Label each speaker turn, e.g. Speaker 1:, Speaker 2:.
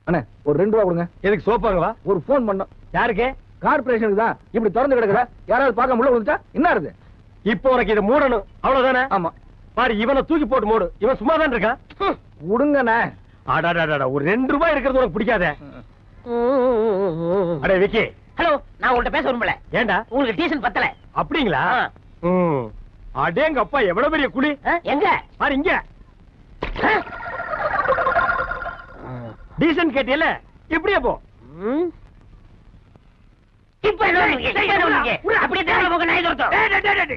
Speaker 1: அண்ணே ஒரு ரெண்டு ரூபா கொடுங்க
Speaker 2: எதுக்கு சோப்பாங்களா
Speaker 1: ஒரு ஃபோன் பண்ணோம்
Speaker 2: யாருக்கு
Speaker 1: கார்பரேஷனுக்கு தான் இப்படி திறந்து கிடக்குற யாராவது பார்க்க முடியல வந்துட்டா என்ன இருக்கு
Speaker 2: இப்போ உனக்கு இதை மூடணும் அவ்வளவுதானே
Speaker 1: ஆமா
Speaker 2: பாரு இவனை தூக்கி போட்டு மூடு இவன் சும்மா தான் இருக்கான் ஹம்.
Speaker 1: கொடுங்கண்ணே
Speaker 2: அடாடாடாடா ஒரு ரெண்டு ரூபாய் இருக்கிறது உனக்கு பிடிக்காதே அடே விக்கி
Speaker 3: ஹலோ நான் உங்கள்ட்ட பேச விரும்பல
Speaker 2: ஏண்டா
Speaker 3: உங்களுக்கு டீசன் பத்தல
Speaker 2: அப்படிங்களா
Speaker 3: ஆ.
Speaker 2: ம். அடேங்க அப்பா எவ்வளவு பெரிய குழி
Speaker 3: ஆ, எங்க
Speaker 2: பாரு இங்க
Speaker 3: ஆ?
Speaker 2: டீசன்ட் கேட்டியல இப்படியே போ
Speaker 3: ம். இப்ப என்ன பண்றீங்க? என்ன பண்றீங்க? அப்படியே தேவையில்ல போக நாய் துரத்தும்.